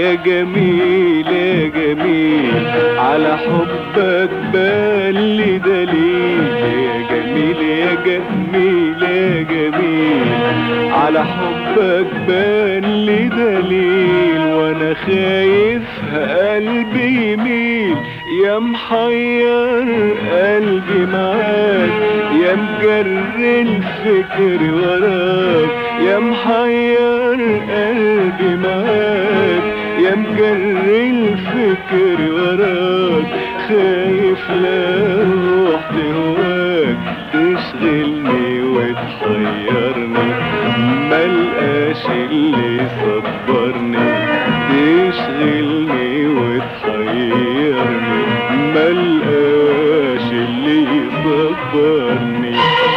يا جميل يا جميل على حبك بالي دليل يا جميل يا جميل يا جميل على حبك بالي دليل وانا خايف قلبي يميل يا محير قلبي معاك يا مجر الفكر وراك يا محير قلبي معاك يا مجر الفكر وراك خايف لا روح لهواك تشغلني وتحيرني ملقاش اللي يصبرني تشغلني وتحيرني ملقاش اللي يصبرني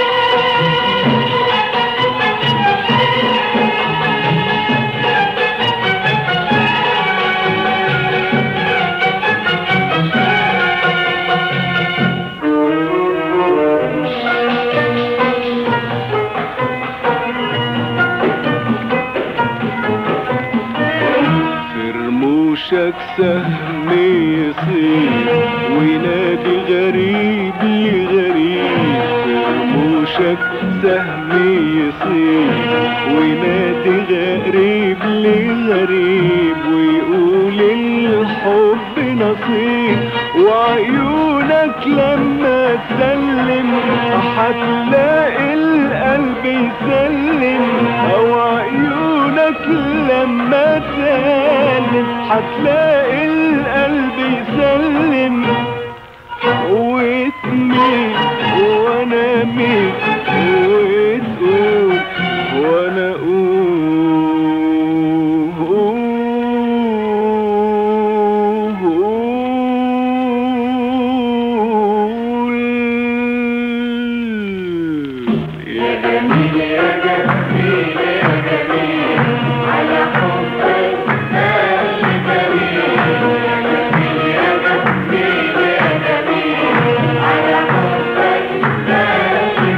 في رموشك سهم يصير وينادي غريب لغريب في رموشك سهم يصير وينادي غريب لغريب ويقول الحب نصيب وعيونك لما تسلم هتلاقي القلب يسلم او عيونك لما تسلم هتلاقي القلب يسلم وتميل وانا ميل وتقول وانا اقول يا جميل يا جميل يا جميل على حبك بالي دليل يا جميل يا جميل يا جميل على حبك بالي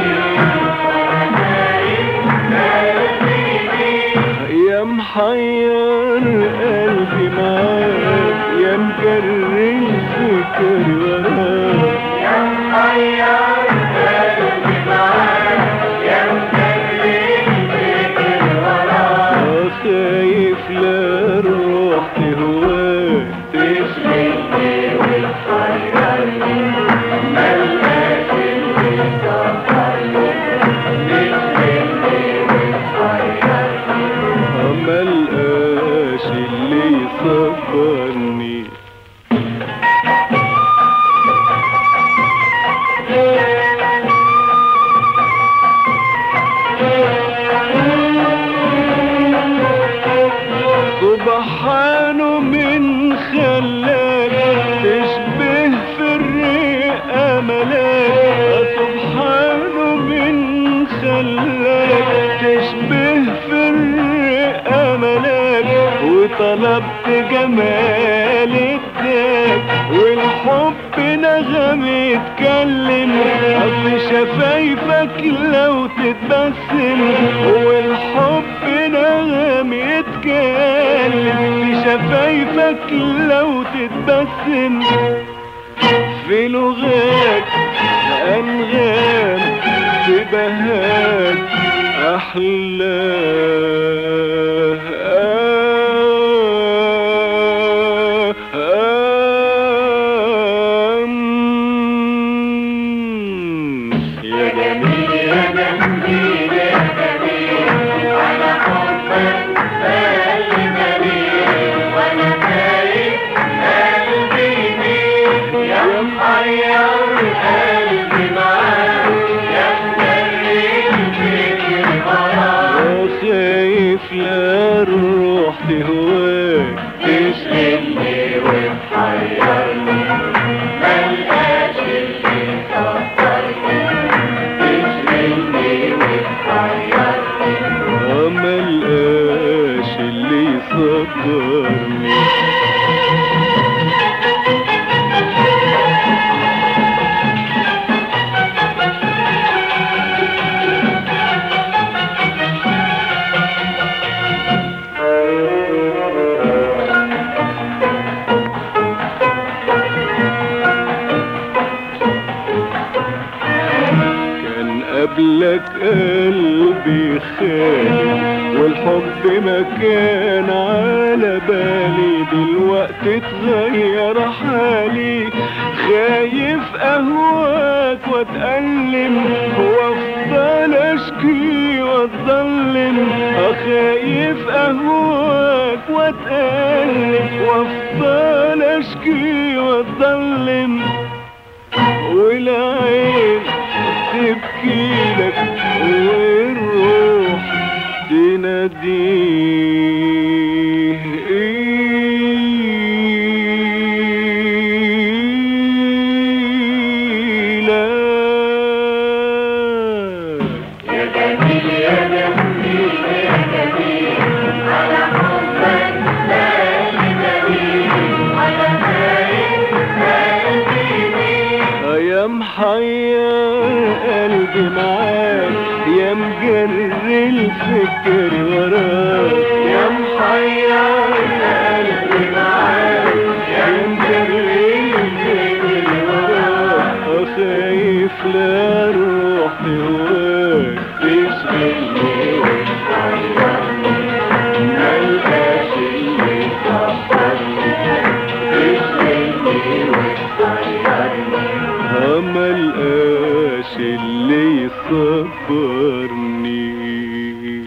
دليل يا محير قلبي معاك يا مجر الفكر وراك يا محير قلبي معاك يا مجر الفكر وراك خايف لا روح تهواك تشغلني وتحيرني ملقاش اللي يصبرني تشغلني وتحيرني ملقاش اللي يصبرني سبحانه من خلاك تشبه في الريق املاك سبحانه من خلاك تشبه في الريق املاك وطلبت جمال الداك والحب نغم يتكلم اصل شفايفك لو تتبسم والحب نغم يتكلم في شفايفك لو تتبسم في لغات انغام في بهات أحلام يا جميل يا جميل يا جميل على حبك بالي دليل وانا خايف قلبي يميل يا محير قلبي معاك يا مجري الفكر وراك خايف لا الروح تهواك تشغلني وتحيرني ملقاش اللي يصبرني تشغلني وتحيرني ملقاش اللي يصبرني لك قلبي خالي والحب ما كان على بالي دلوقتي اتغير حالي خايف اهواك واتألم وافضل اشكي واتظلم خايف اهواك واتألم وافضل اشكي واتظلم والعين تبكي لك والروح تناديه لك يا جميل يا جميل يا جميل على حبك بالي دليل على خايف قلبي بيك يا محير قلبي معاك يا مجر الفكر وراك يا محير قلبي معاك يا مجر الفكر وراك خايف لا روحي هواك تشغلني وتحيرني ملقاش اللي يصبرني تشغلني وتحيرني ملقاش اللي يصبرني